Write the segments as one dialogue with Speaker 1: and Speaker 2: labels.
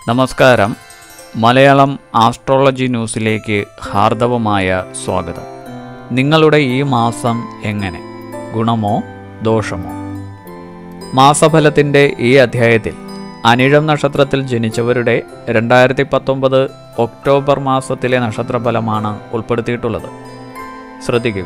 Speaker 1: നമസ്കാരം മലയാളം ആസ്ട്രോളജി ന്യൂസിലേക്ക് ഹാർദവമായ സ്വാഗതം നിങ്ങളുടെ ഈ മാസം എങ്ങനെ ഗുണമോ ദോഷമോ മാസഫലത്തിൻ്റെ ഈ അധ്യായത്തിൽ അനിഴം നക്ഷത്രത്തിൽ ജനിച്ചവരുടെ രണ്ടായിരത്തി പത്തൊമ്പത് ഒക്ടോബർ മാസത്തിലെ നക്ഷത്രഫലമാണ് ഉൾപ്പെടുത്തിയിട്ടുള്ളത് ശ്രദ്ധിക്കുക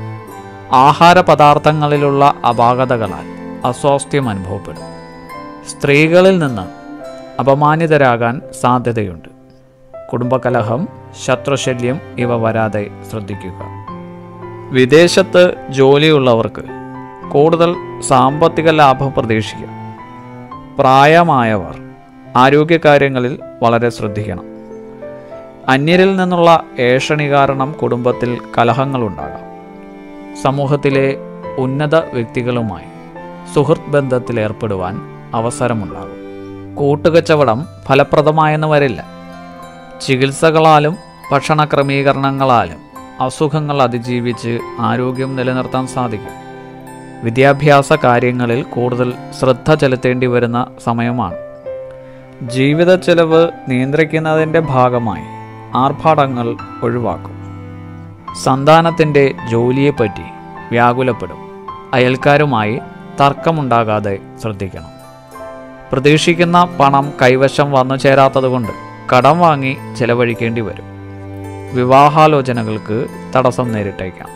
Speaker 1: ആഹാര പദാർത്ഥങ്ങളിലുള്ള അപാകതകളാൽ അസ്വാസ്ഥ്യം അനുഭവപ്പെടും സ്ത്രീകളിൽ നിന്ന് അപമാനിതരാകാൻ സാധ്യതയുണ്ട് കുടുംബകലഹം ശത്രുശല്യം ഇവ വരാതെ ശ്രദ്ധിക്കുക വിദേശത്ത് ജോലിയുള്ളവർക്ക് കൂടുതൽ സാമ്പത്തിക ലാഭം പ്രതീക്ഷിക്കാം പ്രായമായവർ ആരോഗ്യകാര്യങ്ങളിൽ വളരെ ശ്രദ്ധിക്കണം അന്യരിൽ നിന്നുള്ള ഏഷണി കാരണം കുടുംബത്തിൽ കലഹങ്ങളുണ്ടാകാം സമൂഹത്തിലെ ഉന്നത വ്യക്തികളുമായി സുഹൃത്ത് ബന്ധത്തിൽ ഏർപ്പെടുവാൻ അവസരമുണ്ടാകും കൂട്ടുകച്ചവടം ഫലപ്രദമായെന്ന് വരില്ല ചികിത്സകളാലും ഭക്ഷണ ക്രമീകരണങ്ങളാലും അസുഖങ്ങൾ അതിജീവിച്ച് ആരോഗ്യം നിലനിർത്താൻ സാധിക്കും വിദ്യാഭ്യാസ കാര്യങ്ങളിൽ കൂടുതൽ ശ്രദ്ധ ചെലുത്തേണ്ടി വരുന്ന സമയമാണ് ജീവിത ചെലവ് നിയന്ത്രിക്കുന്നതിൻ്റെ ഭാഗമായി ആർഭാടങ്ങൾ ഒഴിവാക്കും സന്താനത്തിൻ്റെ ജോലിയെപ്പറ്റി വ്യാകുലപ്പെടും അയൽക്കാരുമായി തർക്കമുണ്ടാകാതെ ശ്രദ്ധിക്കണം പ്രതീക്ഷിക്കുന്ന പണം കൈവശം വന്നു ചേരാത്തതുകൊണ്ട് കടം വാങ്ങി ചെലവഴിക്കേണ്ടി വരും വിവാഹാലോചനകൾക്ക് തടസ്സം നേരിട്ടേക്കാം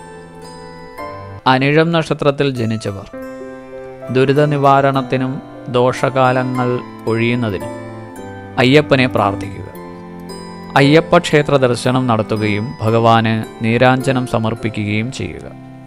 Speaker 1: അനിഴം നക്ഷത്രത്തിൽ ജനിച്ചവർ ദുരിത നിവാരണത്തിനും ദോഷകാലങ്ങൾ ഒഴിയുന്നതിനും അയ്യപ്പനെ പ്രാർത്ഥിക്കുക അയ്യപ്പ ക്ഷേത്ര ദർശനം നടത്തുകയും ഭഗവാന് നീരാഞ്ജനം സമർപ്പിക്കുകയും ചെയ്യുക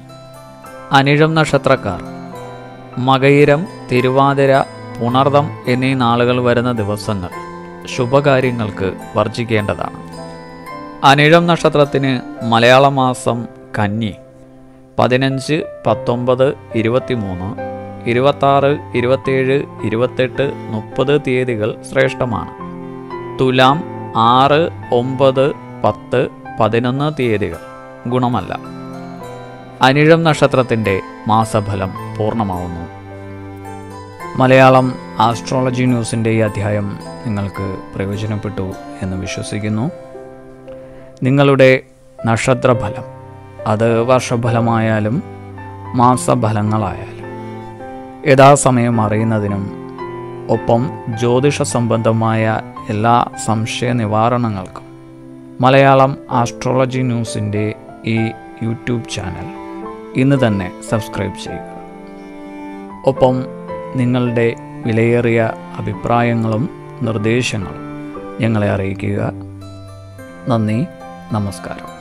Speaker 1: അനിഴം നക്ഷത്രക്കാർ മകയിരം തിരുവാതിര പുണർദം എന്നീ നാളുകൾ വരുന്ന ദിവസങ്ങൾ ശുഭകാര്യങ്ങൾക്ക് വർജിക്കേണ്ടതാണ് അനിഴം നക്ഷത്രത്തിന് മലയാള മാസം കന്നി പതിനഞ്ച് പത്തൊമ്പത് ഇരുപത്തിമൂന്ന് ഇരുപത്താറ് ഇരുപത്തേഴ് ഇരുപത്തെട്ട് മുപ്പത് തീയതികൾ ശ്രേഷ്ഠമാണ് തുലാം ആറ് ഒമ്പത് പത്ത് പതിനൊന്ന് തീയതികൾ ഗുണമല്ല അനിഴം നക്ഷത്രത്തിൻ്റെ മാസഫലം പൂർണ്ണമാവുന്നു മലയാളം ആസ്ട്രോളജി ന്യൂസിൻ്റെ ഈ അധ്യായം നിങ്ങൾക്ക് പ്രയോജനപ്പെട്ടു എന്ന് വിശ്വസിക്കുന്നു നിങ്ങളുടെ നക്ഷത്രഫലം അത് വർഷഫലമായാലും മാസഫലങ്ങളായാലും യഥാസമയം അറിയുന്നതിനും ഒപ്പം ജ്യോതിഷ സംബന്ധമായ എല്ലാ സംശയ നിവാരണങ്ങൾക്കും മലയാളം ആസ്ട്രോളജി ന്യൂസിൻ്റെ ഈ യൂട്യൂബ് ചാനൽ ഇന്ന് തന്നെ സബ്സ്ക്രൈബ് ചെയ്യുക ഒപ്പം നിങ്ങളുടെ വിലയേറിയ അഭിപ്രായങ്ങളും നിർദ്ദേശങ്ങളും ഞങ്ങളെ അറിയിക്കുക നന്ദി നമസ്കാരം